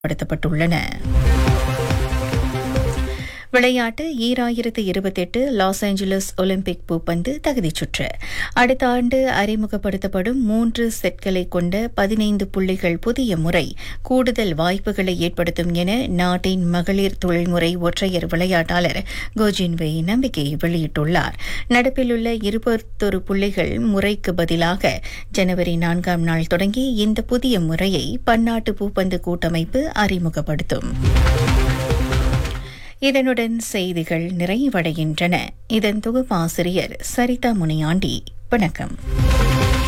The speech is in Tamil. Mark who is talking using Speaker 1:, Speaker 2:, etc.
Speaker 1: படுத்தப்பட்டுள்ளன விளையாட்டு ஈராயிரத்து இருபத்தெட்டு லாஸ் ஏஞ்சலஸ் ஒலிம்பிக் பூப்பந்து தகுதிச் சுற்று அடுத்த ஆண்டு அறிமுகப்படுத்தப்படும் மூன்று செட்களை கொண்ட பதினைந்து புள்ளிகள் புதிய முறை கூடுதல் வாய்ப்புகளை ஏற்படுத்தும் என நாட்டின் மகளிர் தொழில்முறை ஒற்றையர் விளையாட்டாளர் கோஜின்வே நம்பிக்கை வெளியிட்டுள்ளார் நடப்பிலுள்ள இருபத்தொரு புள்ளிகள் முறைக்கு பதிலாக ஜனவரி நான்காம் நாள் தொடங்கி இந்த புதிய முறையை பன்னாட்டு பூப்பந்து கூட்டமைப்பு அறிமுகப்படுத்தும் இதனுடன் செய்திகள் நிறைவடைகின்றன இதன் தொகுப்பாசிரியர் சரிதா முனியாண்டி வணக்கம்